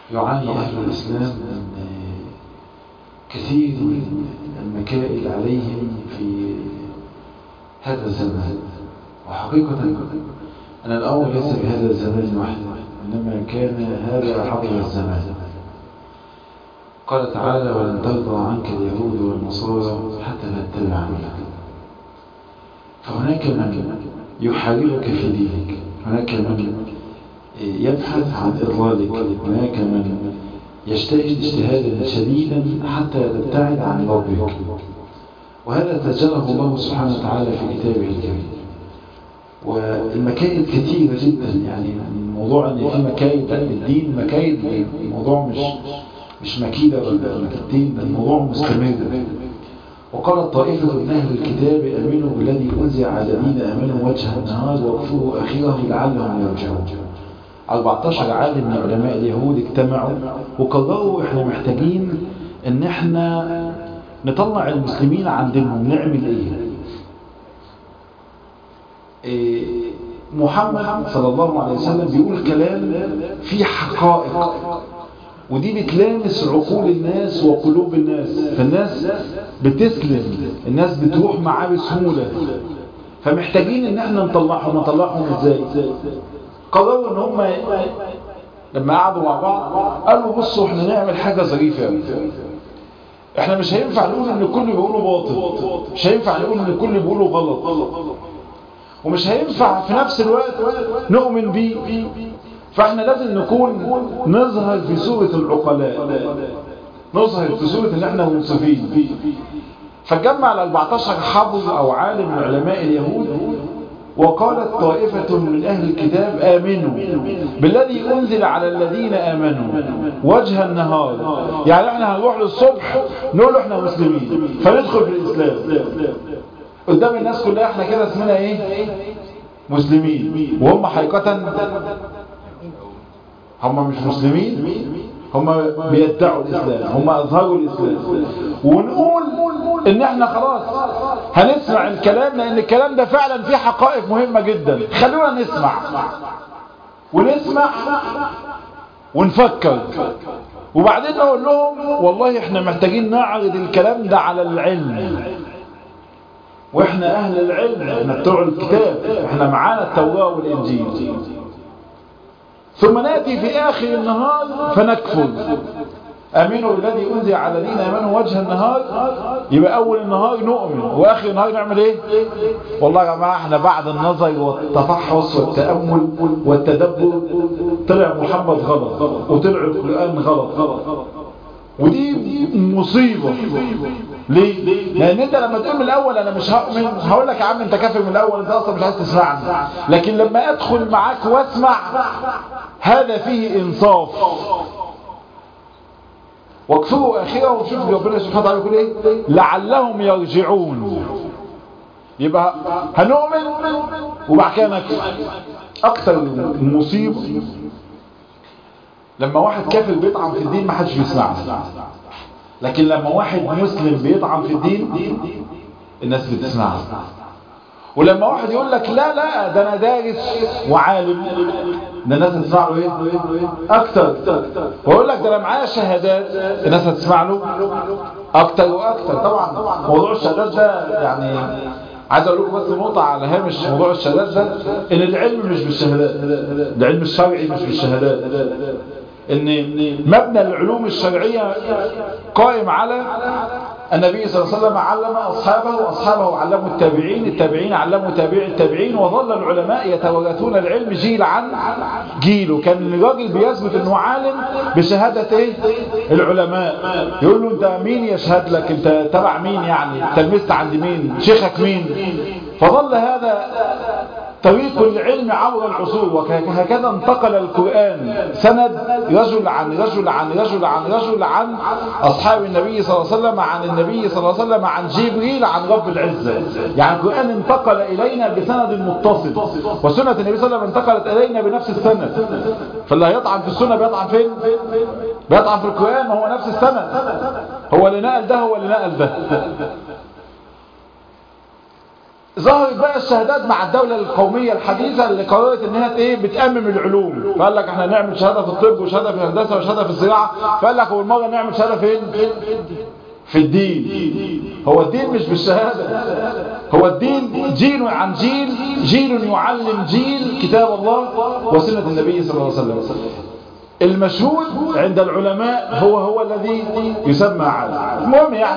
يعاني أهل الإسلام من كثير من المكائد عليهم في هذا الزمان وحقيقة أن الأمر ليس بهذا الزمان وحده إنما كان هذا حضر الزمان قال تعالى ولن ترضى عنك اليهود والنصارى حتى تتبع ملتهم فهناك من يحاربك في دينك هناك من يبحث عن إضلالك هناك من يجتهد اجتهادا شديدا حتى تبتعد عن ربك وهذا تجره الله سبحانه وتعالى في كتابه الكريم والمكايد كثيرة جدا يعني الموضوع ان في مكايد الدين مكايد الموضوع مش مش مكيدة ولا مكيدتين ده الموضوع مستمر وقالت طائفة من أهل الكتاب أمنوا بالذي أنزل على الذين آمنوا وجه النهار واكفروا آخره لعلهم يرجعون 14 عالم من علماء اليهود اجتمعوا وقرروا احنا محتاجين ان احنا نطلع المسلمين عن دينهم نعمل ايه إيه محمد صلى الله عليه وسلم بيقول كلام فيه حقائق ودي بتلامس عقول الناس وقلوب الناس فالناس بتسلم الناس بتروح معاه بسهولة فمحتاجين ان احنا نطلعهم نطلعهم ازاي قرروا ان هم لما قعدوا مع بعض قالوا بصوا احنا نعمل حاجة ظريفة احنا مش هينفع نقول ان الكل بيقولوا باطل مش هينفع نقول ان الكل بيقولوا غلط ومش هينفع في نفس الوقت نؤمن بيه فاحنا لازم نكون نظهر في صورة العقلاء نظهر في صورة ان احنا منصفين فجمع ال 14 حافظ او عالم من علماء اليهود وقالت طائفة من أهل الكتاب آمنوا بالذي أنزل على الذين آمنوا وجه النهار يعني احنا هنروح للصبح نقول احنا مسلمين فندخل في الإسلام قدام الناس كلها احنا كده اسمنا ايه مسلمين وهم حقيقة هم مش مسلمين هم بيدعوا الإسلام هم أظهروا الإسلام ونقول ان احنا خلاص هنسمع الكلام لان الكلام ده فعلا فيه حقائق مهمة جدا خلونا نسمع ونسمع ونفكر وبعدين نقول لهم والله احنا محتاجين نعرض الكلام ده على العلم واحنا اهل العلم احنا بتوع الكتاب احنا معانا التوراة والانجيل ثم نأتي في آخر النهار فنكفر أمنوا الذي أنزل على الذين آمنوا وجه النهار يبقى أول النهار نؤمن وآخر النهار نعمل إيه والله يا جماعة احنا بعد النظر والتفحص والتأمل والتدبر طلع محمد غلط وطلع القرآن غلط ودي مصيبة ليه؟ لأن أنت لما تقول من الأول أنا مش هؤمن هقول لك يا عم أنت كافر من الأول أنت أصلا مش عايز تسمعني لكن لما أدخل معاك واسمع هذا فيه إنصاف واكفروا آخره وشوف ربنا سبحانه وتعالى يقول إيه لعلهم يرجعون يبقى هنؤمن وبعد كده نكفر أكتر مصيبة لما واحد كافر بيطعن في الدين ما حدش بيسمعه لكن لما واحد مسلم بيطعن في الدين الناس بتسمعه ولما واحد يقول لك لا لا ده انا دارس وعالم ده الناس هتسمع له ايه اكتر ويقول لك ده انا معايا شهادات الناس هتسمع له اكتر واكتر طبعا موضوع الشهادات ده يعني عايز اقول لكم بس نقطة على هامش موضوع الشهادات ده ان العلم مش بالشهادات العلم الشرعي مش بالشهادات ان مبنى العلوم الشرعية قائم على النبي صلى الله عليه وسلم علم أصحابه وأصحابه علموا التابعين التابعين علموا تابع التابعين وظل العلماء يتوارثون العلم جيل عن جيل وكان الراجل بيثبت انه عالم بشهادة ايه العلماء يقول له انت مين يشهد لك انت تبع مين يعني تلمست عند مين شيخك مين فظل هذا طريق العلم عبر العصور وهكذا انتقل القرآن سند رجل عن رجل عن رجل عن رجل عن أصحاب النبي صلى الله عليه وسلم عن النبي صلى الله عليه وسلم عن جبريل عن رب العزة يعني القرآن انتقل إلينا بسند متصل وسنة النبي صلى الله عليه وسلم انتقلت إلينا بنفس السند فاللي هيطعن في السنة بيطعن فين بيطعن في القرآن هو نفس السند هو اللي نقل ده هو اللي نقل ده ظهرت بقى الشهادات مع الدولة القومية الحديثة اللي قررت انها ايه بتأمم العلوم فقال لك احنا نعمل شهادة في الطب وشهادة في الهندسة وشهادة في الزراعة فقال لك اول مرة نعمل شهادة فين في الدين هو الدين مش بالشهادة هو الدين جيل عن جيل جيل يعلم جيل كتاب الله وسنة النبي صلى الله عليه وسلم المشهود عند العلماء هو هو الذي يسمى عالم المهم يعني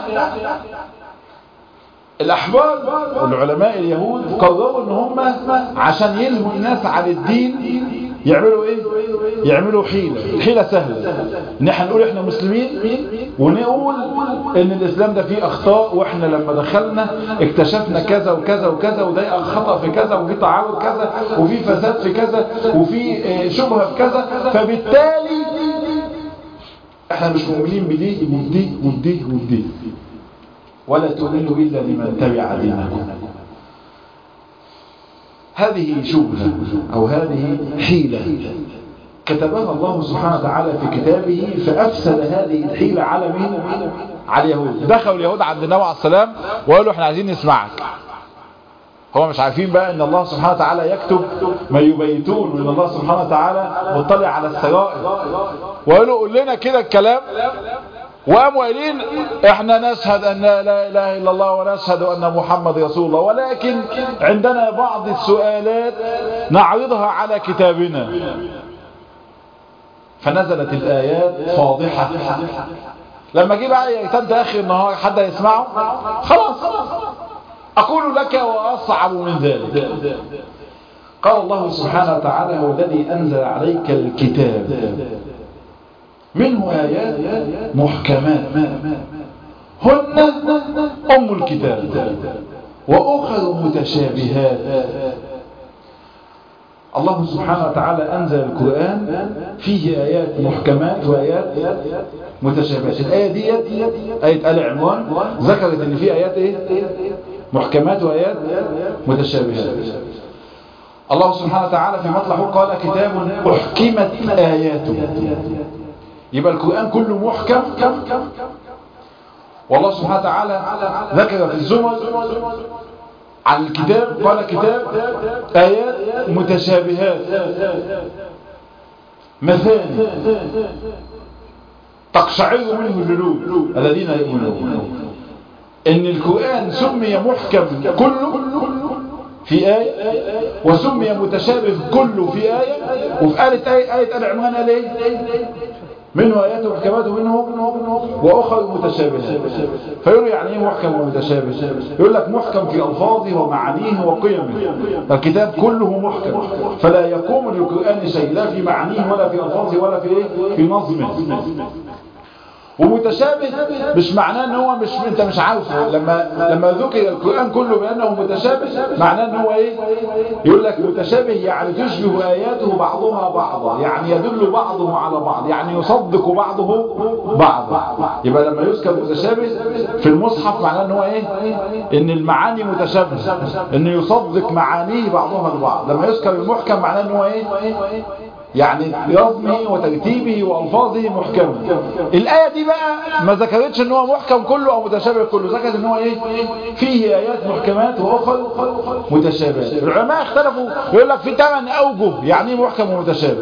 الأحبار العلماء اليهود قرروا ان هم عشان يلهوا الناس عن الدين يعملوا ايه يعملوا حيلة حيلة سهلة ان احنا نقول احنا مسلمين ونقول ان الاسلام ده فيه اخطاء واحنا لما دخلنا اكتشفنا كذا وكذا وكذا وده خطأ في كذا وفي تعارض كذا وفي فساد في كذا وفي شبهة في كذا فبالتالي احنا مش مؤمنين بدي ودي ودي ودي ولا تؤمنوا إلا لمن تبع دينكم هذه شبهة أو هذه حيلة كتبها الله سبحانه وتعالى في كتابه فأفسد هذه الحيلة على مين؟ على اليهود دخلوا اليهود عند النبي عليه السلام وقالوا احنا عايزين نسمعك هو مش عارفين بقى ان الله سبحانه وتعالى يكتب ما يبيتون وان الله سبحانه وتعالى مطلع على السرائر وقالوا قول لنا كده الكلام وقاموا قايلين احنا نشهد ان لا اله الا الله ونشهد ان محمد رسول الله ولكن عندنا بعض السؤالات نعرضها على كتابنا فنزلت الايات فاضحة لما جه بقى يتنت اخر النهار حد يسمعه خلاص اقول لك واصعب من ذلك قال الله سبحانه وتعالى هو الذي انزل عليك الكتاب منه آيات محكمات هن أم الكتاب وأخر متشابهات الله سبحانه وتعالى أنزل القرآن فيه آيات محكمات وآيات متشابهات الآية دي آية آل عمران ذكرت أن في آيات إيه؟ محكمات وآيات متشابهات الله سبحانه وتعالى في مطلعه قال كتاب أحكمت آياته يبقى القرآن كله محكم والله سبحانه وتعالى ذكر في الزمر عن الكتاب قال كتاب آيات متشابهات مثاني تقشعر منه الجلود الذين يؤمنون ان القرآن سمي محكم كله في آية وسمي متشابه كله في آية وفي آية آية آية آل عمران قال ايه منه آيات محكمات ومنه وأخر متشابهات فيقول يعني ايه محكم ومتشابه يقول لك محكم في ألفاظه ومعانيه وقيمه الكتاب كله محكم فلا يقوم للقرآن شيء لا في معانيه ولا في ألفاظه ولا في ايه في نظمه ومتشابه مش معناه ان هو مش انت مش عارفه لما لما ذكر القران كله بانه متشابه معناه ان هو ايه يقول لك متشابه يعني تشبه اياته بعضها بعضا يعني يدل بعضه على بعض يعني يصدق بعضه بعضا يبقى لما يذكر متشابه في المصحف معناه ان هو ايه ان المعاني متشابهه ان يصدق معانيه بعضها البعض لما يذكر المحكم معناه ان هو ايه يعني نظمه وترتيبه والفاظه محكمه الايه دي بقى ما ذكرتش ان هو محكم كله او متشابه كله ذكرت ان هو ايه فيه ايات محكمات واخر متشابهات العلماء اختلفوا يقول لك في ثمان اوجه يعني ايه محكم ومتشابه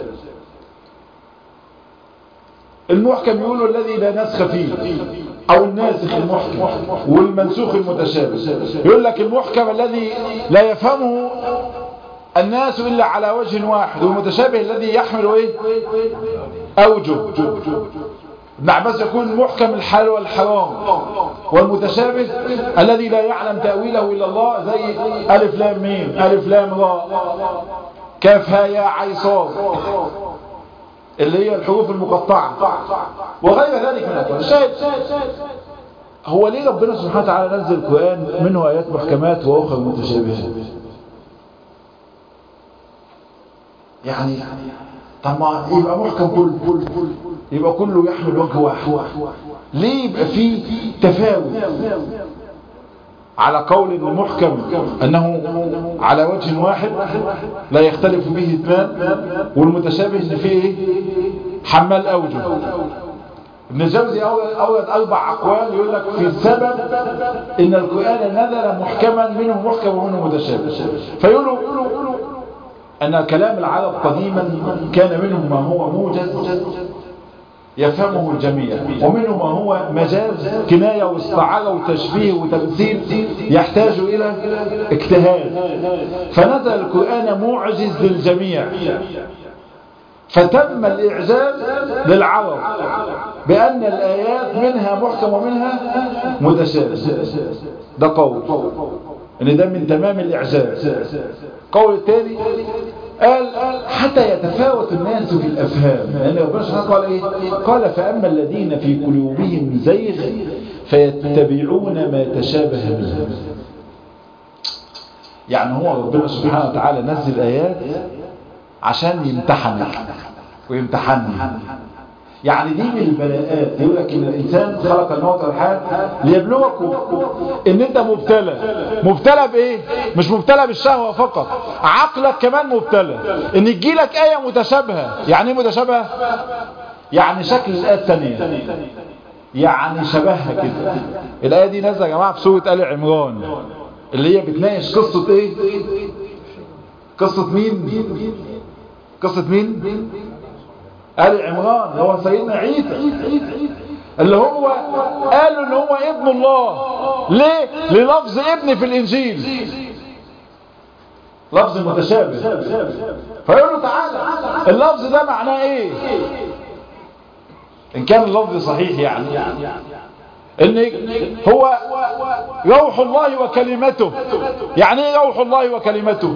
المحكم يقولوا الذي لا نسخ فيه او الناسخ المحكم والمنسوخ المتشابه يقول لك المحكم الذي لا يفهمه الناس إلا على وجه واحد والمتشابه الذي يحمل إيه أوجه ابن عباس يكون محكم الحلال والحرام والمتشابه الذي لا يعلم تأويله إلا الله زي ألف لام ميم ألف لام راء كاف ها يا عين صاد اللي هي الحروف المقطعة وغير ذلك من الأقوال الشاهد هو ليه ربنا سبحانه وتعالى نزل القرآن منه آيات محكمات وأخرى متشابهات يعني طب ما يبقى محكم كله يبقى كله يحمل وجه واحد ليه يبقى فيه تفاوت على قول المحكم أنه على وجه واحد لا يختلف فيه اثنان والمتشابه ان فيه حمال أوجه ابن الجوزي أورد أربع أقوال يقول لك في السبب إن القرآن نزل محكما منه محكم ومنه متشابه فيقولوا أن كلام العرب قديما كان منه ما هو موجز يفهمه الجميع ومنه ما هو مجاز كناية واستعارة وتشبيه وتمثيل يحتاج إلى اجتهاد فنزل القرآن معجز للجميع فتم الإعجاز للعرب بأن الآيات منها محكم ومنها متشابه ده قول ان ده من تمام الإعجاز قول الثاني قال حتى يتفاوت الناس في الأفهام لأن ربنا سبحانه قال إيه قال فأما الذين في قلوبهم زيغ فيتبعون ما تشابه منه يعني هو ربنا سبحانه وتعالى نزل آيات عشان يمتحنك ويمتحني يعني دي من البلاءات يقول لك ان الانسان خلق الموت والحياه ليبلوكم ان انت مبتلى مبتلى بايه مش مبتلى بالشهوه فقط عقلك كمان مبتلى ان يجي لك ايه متشابهه يعني ايه متشابهه يعني شكل الايه الثانيه يعني شبهها كده الايه دي نازله يا جماعه في سوره ال عمران اللي هي بتناقش قصه ايه قصه مين قصه مين آل عمران هو سيدنا عيسى اللي هو قالوا ان هو ابن الله ليه للفظ ابن في الانجيل لفظ متشابه فيقول له تعالى اللفظ ده معناه ايه ان كان اللفظ صحيح يعني ان هو روح الله وكلمته يعني ايه روح الله وكلمته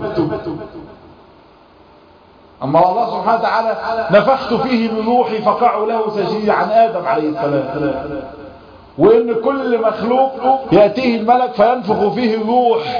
أما الله سبحانه وتعالى نفخت فيه من روحي فقعوا له سجيد عن آدم عليه السلام وإن كل مخلوق يأتيه الملك فينفخ فيه الروح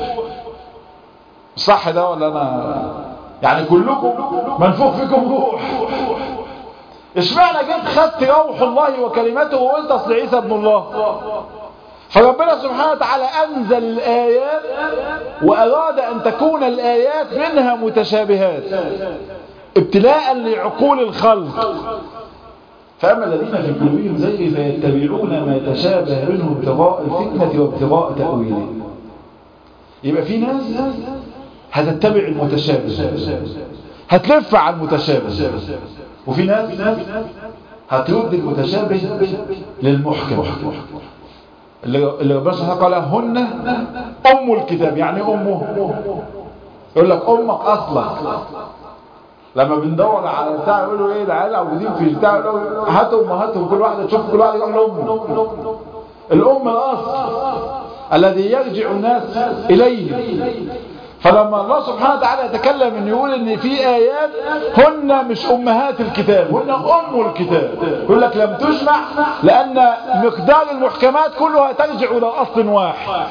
صح ده ولا أنا يعني كلكم منفوخ فيكم روح اشمعنى جيت خدت روح الله وكلمته وقلت أصل عيسى ابن الله فربنا سبحانه وتعالى أنزل الآيات وأراد أن تكون الآيات منها متشابهات ابتلاء لعقول الخلق فأما الذين في قلوبهم زي فيتبعون ما تشابه منه ابتغاء الفتنة وابتغاء تأويله يبقى في ناس هتتبع المتشابه هتلف على المتشابه وفي ناس هترد المتشابه للمحكم اللي ربنا سبحانه قال هن أم الكتاب يعني أمه يقول لك أمك أصلك لما بندور على بتاع يقولوا ايه العيال موجودين في بتاع يقولوا هاتوا امهاتهم كل واحده تشوف كل واحد يقول امه الام الاصل الذي يرجع الناس اليه فلما الله سبحانه وتعالى يتكلم ان يقول ان في ايات هن مش امهات الكتاب هن ام الكتاب يقول لك لم تجمع لان مقدار المحكمات كلها ترجع الى اصل واحد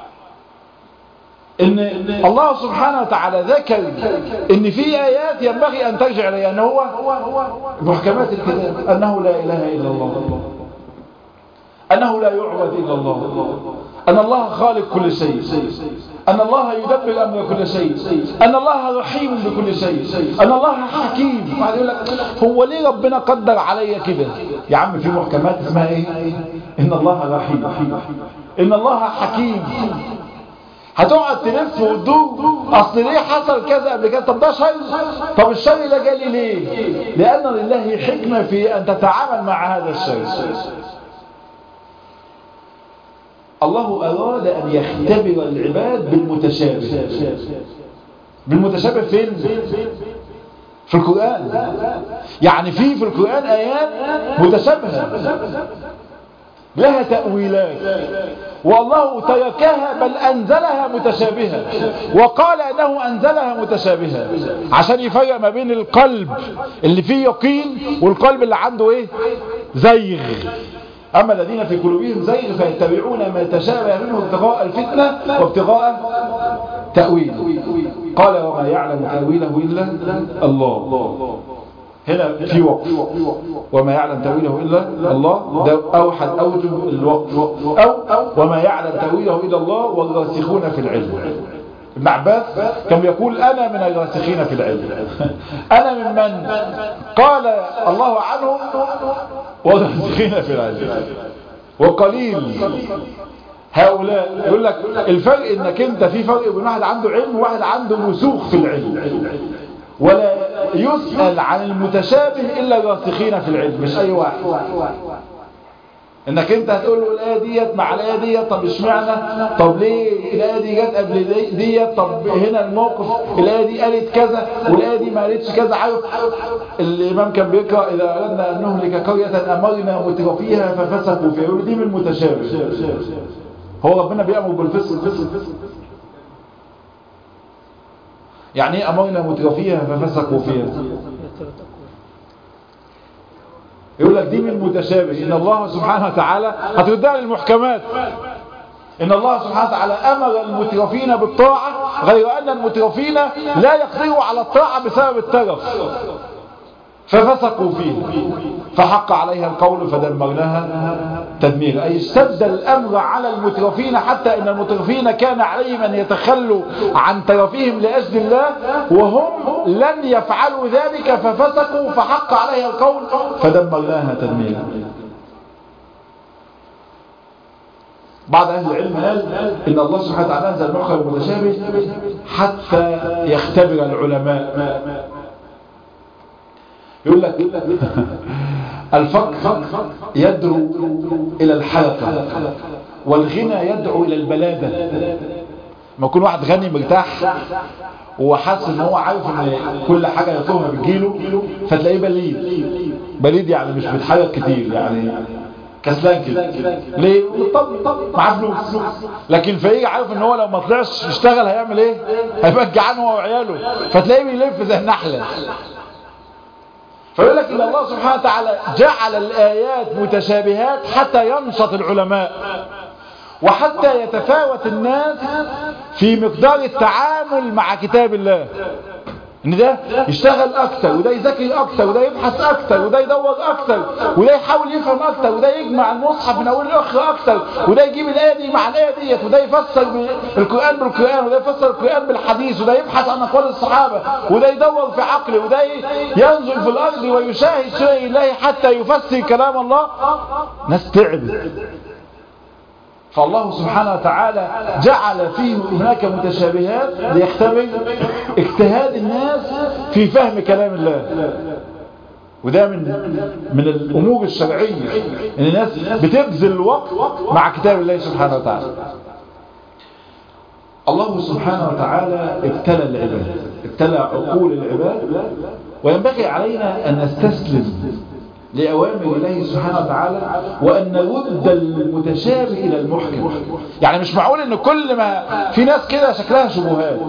ان الله سبحانه وتعالى ذكر ان في ايات ينبغي ان ترجع اليها ان هو محكمات الكتاب انه لا اله الا الله انه لا يعبد الا الله ان الله خالق كل شيء أن الله يدبر أمر كل شيء أن الله رحيم بكل شيء أن الله حكيم واحد يقول لك هو ليه ربنا قدر عليا كده يا عم في محكمات اسمها ايه إن الله رحيم إن الله حكيم هتقعد تلف وتدور اصل ليه حصل كذا قبل كده طب ده شر طب الشر ده جالي ليه لان لله حكمه في ان تتعامل مع هذا الشر الله أراد أن يختبر العباد بالمتشابه بالمتشابه فين؟ في القرآن يعني في في القرآن آيات متشابهة لها تأويلات والله تركها بل أنزلها متشابهة وقال أنه أنزلها متشابهة عشان يفرق ما بين القلب اللي فيه يقين والقلب اللي عنده ايه زيغ أما الذين في قلوبهم زيغ فيتبعون ما تشابه منه ابتغاء الفتنة وابتغاء تأويله قال وما يعلم تأويله إلا الله هنا في وقف وما يعلم تأويله إلا الله ده أوحد أوجه الوقف أو وما يعلم تأويله إلا الله والراسخون في العلم ابن عباس كان يقول أنا من الراسخين في العلم أنا ممن قال الله عنهم والراسخين في العلم وقليل هؤلاء يقول لك الفرق انك انت في فرق بين واحد عنده علم وواحد عنده رسوخ في العلم ولا يسأل عن المتشابه إلا الراسخين في العلم مش أي واحد انك انت هتقول له الايه ديت مع الايه ديت طب اشمعنى طب ليه الايه دي جت قبل ديت طب هنا الموقف الايه دي قالت كذا والايه دي ما قالتش كذا عارف الامام كان بيقرا اذا اردنا ان نهلك قريه امرنا مترفيها ففسقوا فيها يقول دي من المتشابه هو ربنا بيامر بالفسق يعني ايه امرنا مترفيها ففسقوا فيها يقول لك دي من المتشابه ان الله سبحانه وتعالى هتردها للمحكمات ان الله سبحانه وتعالى امر المترفين بالطاعة غير ان المترفين لا يقدروا على الطاعة بسبب الترف ففسقوا فيه فحق عليها القول فدمرناها تدمير أي اشتد الأمر على المترفين حتى إن المترفين كان عليهم أن يتخلوا عن ترفهم لأجل الله وهم لن يفعلوا ذلك ففسقوا فحق عليها القول فدمرناها تدميرا بعض أهل العلم قال إن الله سبحانه وتعالى أنزل محكم المتشابه حتى يختبر العلماء يقول لك الفقر يدعو إلى الحلقة والغنى يدعو إلى البلادة ما يكون واحد غني مرتاح وحاسس ان هو عارف ان كل حاجة يطلبها بتجيله فتلاقيه بليد بليد يعني مش بيتحرك كتير يعني كسلان كده ليه طب معاه فلوس لكن فيجي عارف ان هو لو ما طلعش يشتغل هيعمل ايه هيبقى جعان هو وعياله فتلاقيه بيلف زي النحله فيقول لك ان الله سبحانه وتعالى جعل الايات متشابهات حتى ينشط العلماء وحتى يتفاوت الناس في مقدار التعامل مع كتاب الله ان ده يشتغل اكتر وده يذاكر اكتر وده يبحث اكتر وده يدور اكتر وده يحاول يفهم اكتر وده يجمع المصحف من اول لاخر اكتر وده يجيب الايه دي مع الايه ديت وده يفسر القران بالقران وده يفسر القران بالحديث وده يبحث عن اقوال الصحابه وده يدور في عقله وده ينزل في الارض ويشاهد شيء الله حتى يفسر كلام الله ناس تعبت فالله سبحانه وتعالى جعل فيه هناك متشابهات ليختبر اجتهاد الناس في فهم كلام الله وده من من الامور الشرعيه ان الناس بتبذل الوقت مع كتاب الله سبحانه وتعالى الله سبحانه وتعالى ابتلى العباد ابتلى عقول العباد وينبغي علينا ان نستسلم لأوامر الله سبحانه وتعالى وأن نرد المتشابه إلى المحكم يعني مش معقول أن كل ما في ناس كده شكلها شبهات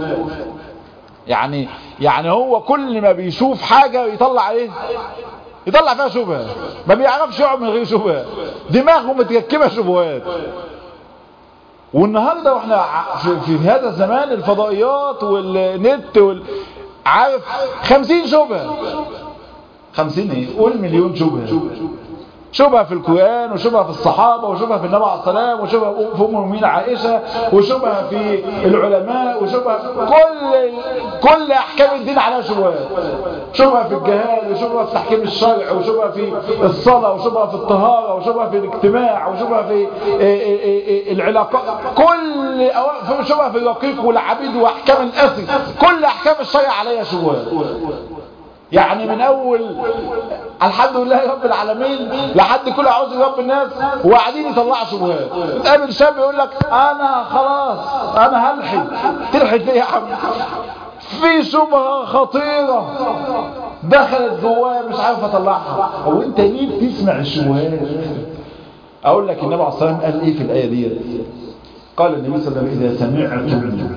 يعني يعني هو كل ما بيشوف حاجة يطلع ايه يطلع فيها شبهة ما بيعرفش يقعد من غير شبهة دماغه متركبة شبهات والنهاردة واحنا في, في هذا الزمان الفضائيات والنت وال... عارف خمسين شبهة خمسين ايه قول مليون شبهة شبهة في القرآن وشبهة في الصحابة وشبهة في النبي عليه السلام وشبهة في أم المؤمنين عائشة وشبهة في العلماء وشبهة كل كل أحكام الدين عليها شبهات شبهة في الجهاد وشبهة في تحكيم الشرع وشبهة في الصلاة وشبهة في الطهارة وشبهة في الاجتماع وشبهة في العلاقات كل شبهة في الرقيق والعبيد وأحكام الأسر كل أحكام الشرع عليها شبهات يعني من اول الحمد لله رب العالمين لحد كل اعوذ برب الناس وقاعدين يطلعوا شبهات تقابل شاب يقول لك انا خلاص انا هلحد تلحد ليه يا عم في شبهه خطيره دخلت جوايا مش عارف اطلعها هو انت ليه بتسمع الشبهات اقول لك النبي عليه الصلاه والسلام قال ايه في الايه دي قال النبي صلى الله عليه وسلم اذا سمعتم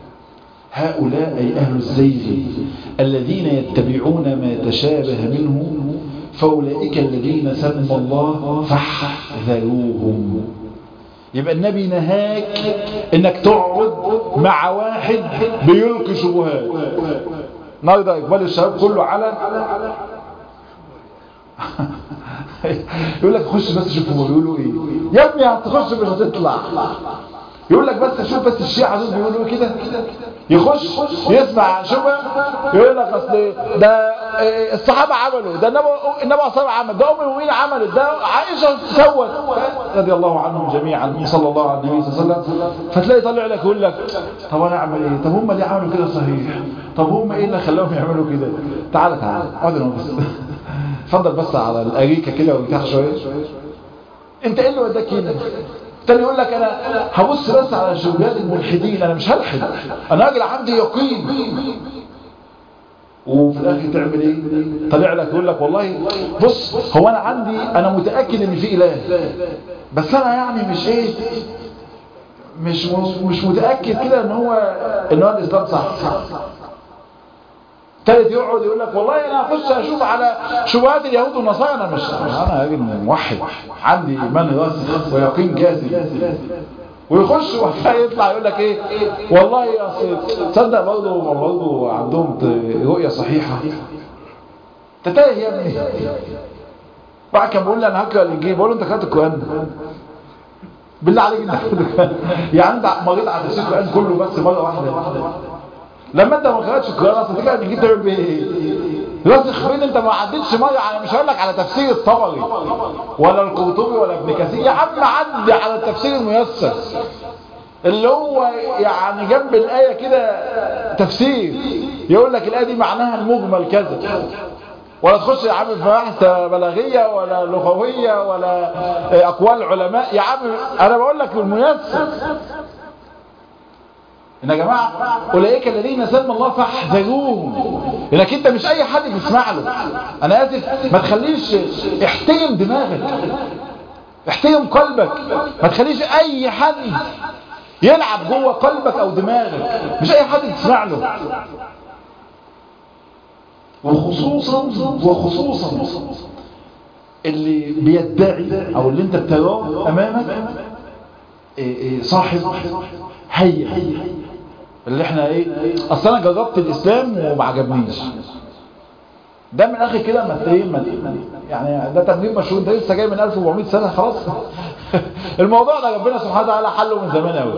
هؤلاء أي أهل الزيغ الذين يتبعون ما تشابه منه فأولئك الذين سمى الله فاحذروهم يبقى النبي نهاك انك تقعد مع واحد بيلقي شبهات النهارده اقبال الشباب كله على يقول لك خش بس شوف هما بيقولوا ايه يا ابني هتخش مش هتطلع يقول لك بس شوف بس الشيعة دول بيقولوا كده يخش يسمع شبه يقول لك اصل ده الصحابة عملوا ده النبي النبي صلى عمل ده ام المؤمنين عملت ده عائشة سوت رضي الله عنهم جميعا صلى الله عليه النبي صلى الله عليه وسلم فتلاقي طلع لك يقول لك طب انا اعمل ايه طب هم ليه عملوا كده صحيح طب هم ايه اللي خلاهم يعملوا كده تعالى تعالى اقعد بس اتفضل بس على الاريكه كده وارتاح شويه انت ايه اللي وداك هنا تاني يقول لك انا هبص بس على شبهات الملحدين انا مش هلحد انا راجل عندي يقين وفي الاخر تعمل ايه طلع لك يقول لك والله بص هو انا عندي انا متاكد ان في اله بس انا يعني مش ايه مش مش متاكد كده ان هو ان هو الاسلام صح تالت يقعد يقول لك والله انا هخش اشوف على شبهات اليهود والنصارى انا مش انا راجل موحد عندي ايمان راسخ ويقين جازم ويخش وبعدها يطلع يقول لك ايه والله اصل تصدق برضه برضه عندهم رؤيه صحيحه تتايه يا ابني واحد كان بيقول لي انا هقرا الانجيل بقول له انت قرات القران بالله عليك انت يعني انت مريض على تفسير القران كله بس مره واحده لما انت ما قراتش القران اصلا تيجي الانجيل تعمل بيه ايه راسخ فين انت ما عدتش مره على مش هقول لك على تفسير الطبري ولا القرطبي ولا ابن كثير يا عم عدي على التفسير الميسر اللي هو يعني جنب الايه كده تفسير يقول لك الايه دي معناها المجمل كذا ولا تخش يا عم في بحث بلاغيه ولا لغويه ولا اقوال علماء يا عم انا بقول لك الميسر ان يا جماعه اولئك الذين سمى الله فاحذروهم لانك انت مش اي حد تسمع له انا اسف ما تخليش احترم دماغك احترم قلبك ما تخليش اي حد يلعب جوه قلبك او دماغك مش اي حد تسمع له وخصوصا وخصوصا اللي بيدعي او اللي انت بتراه امامك صاحب هيا اللي احنا ايه اصل انا جربت الاسلام وما عجبنيش ده من الاخر كده ما ايه يعني ده تبليغ مشهور ده لسه جاي من 1400 سنه خلاص الموضوع ده ربنا سبحانه وتعالى حله من زمان قوي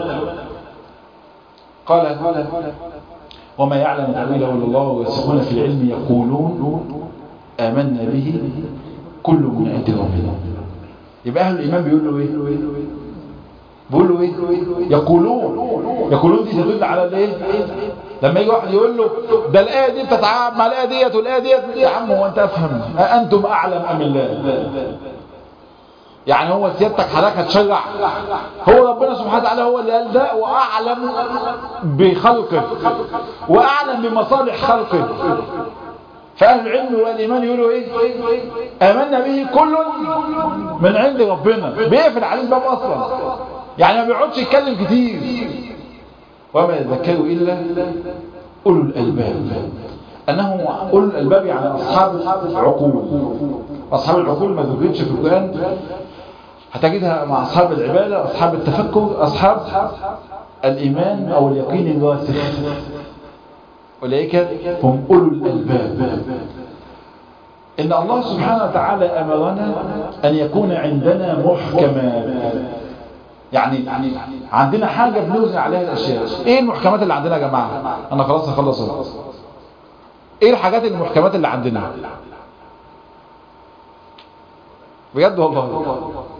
قال وما يعلم تاويله الا الله والراسخون في العلم يقولون امنا به كل من عند ربنا يبقى اهل الايمان بيقولوا ايه بيقولوا ايه يقولون يقولون دي تدل على الايه لما يجي واحد يقول له ده الايه دي بتتعامل مع الايه ديت والايه ديت يا عم هو انت افهم انتم اعلم ام الله يعني هو سيادتك حضرتك هتشرع هو ربنا سبحانه وتعالى هو اللي قال ده واعلم بخلقه واعلم بمصالح خلقه فأهل العلم والإيمان يقولوا إيه آمنا به كل من عند ربنا بيقفل عليه الباب أصلا يعني ما بيقعدش يتكلم كتير وما يذكروا إلا أولو الألباب أنه أولو الألباب يعني أصحاب العقول أصحاب العقول ما ذكرتش في القرآن هتجدها مع أصحاب العبادة أصحاب التفكر أصحاب الإيمان أو اليقين الراسخ أولئك هم أولو الألباب إن الله سبحانه وتعالى أمرنا أن يكون عندنا محكمات يعني عندنا حاجة بنوزن عليها الأشياء إيه المحكمات اللي عندنا يا جماعة أنا خلاص هخلص إيه الحاجات المحكمات اللي عندنا بجد والله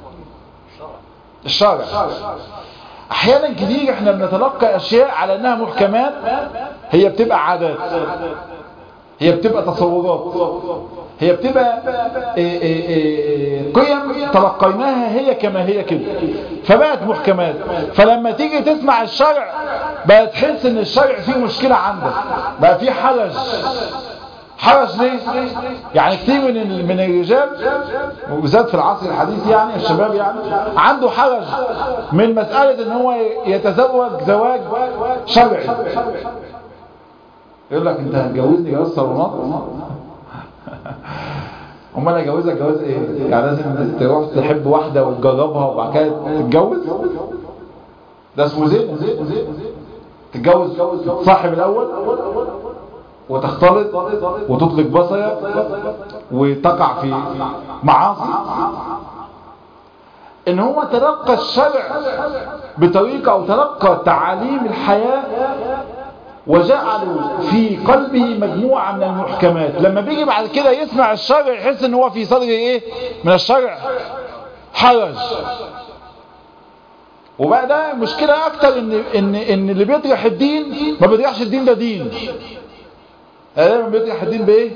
الشرع احيانا كتير احنا بنتلقى اشياء على انها محكمات هي بتبقى عادات هي بتبقى تصورات هي بتبقى إيه إيه إيه قيم تلقيناها هي كما هي كده فبقت محكمات فلما تيجي تسمع الشرع بقى تحس ان الشرع فيه مشكلة عندك بقى فيه حرج حرج ليه يعني كتير من من الرجال وبالذات في العصر الحديث يعني الشباب يعني عنده حرج من مسألة ان هو يتزوج زواج شرعي يقول لك انت هتجوزني جواز صالونات امال انا اجوزك جواز ايه يعني لازم تروح تحب واحده وتجربها وبعد كده تتجوز ده اسمه زين تتجوز صاحب الاول وتختلط وتطلق بصرك وتقع في معاصي ان هو تلقى الشرع بطريقة او تلقى تعاليم الحياة وجعلوا في قلبه مجموعة من المحكمات لما بيجي بعد كده يسمع الشرع يحس ان هو في صدره ايه من الشرع حرج وبقى ده مشكلة اكتر ان, إن, إن اللي بيطرح الدين ما بيطرحش الدين ده دين دايما بيطرح الدين بايه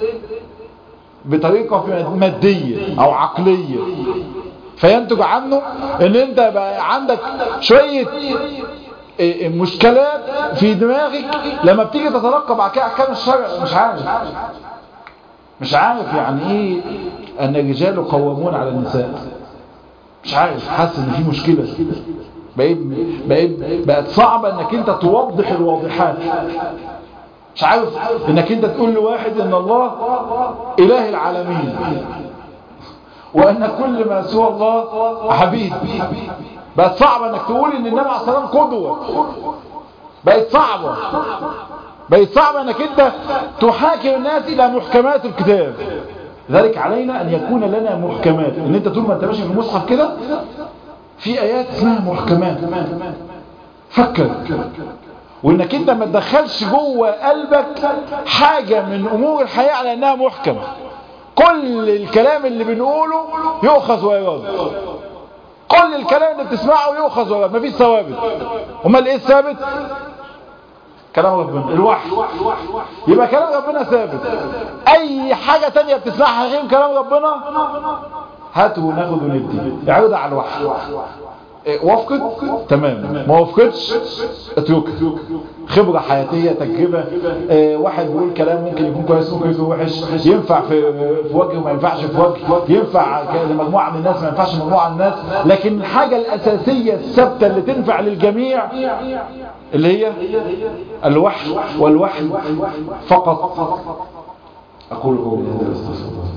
بطريقة مادية او عقلية فينتج عنه ان انت بقى عندك شوية مشكلات في دماغك لما بتيجي تتلقى بعد كده احكام الشرع مش عارف مش عارف يعني ايه ان الرجال قوامون على النساء مش عارف حاسس ان في مشكلة بقيت بقيت بقت صعبة انك انت توضح الواضحات مش عارف انك انت تقول لواحد ان الله اله العالمين وان كل ما سوى الله حبيب بقت صعبة انك تقول ان النبي عليه الصلاة والسلام قدوة بقت صعبة بقت صعبة انك انت تحاكم الناس الى محكمات الكتاب ذلك علينا ان يكون لنا محكمات ان انت طول ما انت ماشي في المصحف كده في ايات اسمها محكمات فكر وانك انت ما تدخلش جوه قلبك حاجة من امور الحياة على انها محكمة كل الكلام اللي بنقوله يؤخذ ويرد كل الكلام اللي بتسمعه يؤخذ ويرد مفيش ثوابت امال ايه الثابت كلام ربنا الوحي يبقى كلام ربنا ثابت اي حاجة تانية بتسمعها غير كلام ربنا هاتوا وناخد وندي اعرضها على الوحي وافقت تمام ما وافقتش اتركها خبرة حياتية تجربة اه واحد بيقول كلام ممكن يكون كويس ممكن يكون وحش ينفع في, في وجه وما ينفعش في وجه ينفع لمجموعة من الناس ما ينفعش لمجموعة من الناس لكن الحاجة الأساسية الثابتة اللي تنفع للجميع اللي هي الوحي والوحي فقط أقول قولي هذا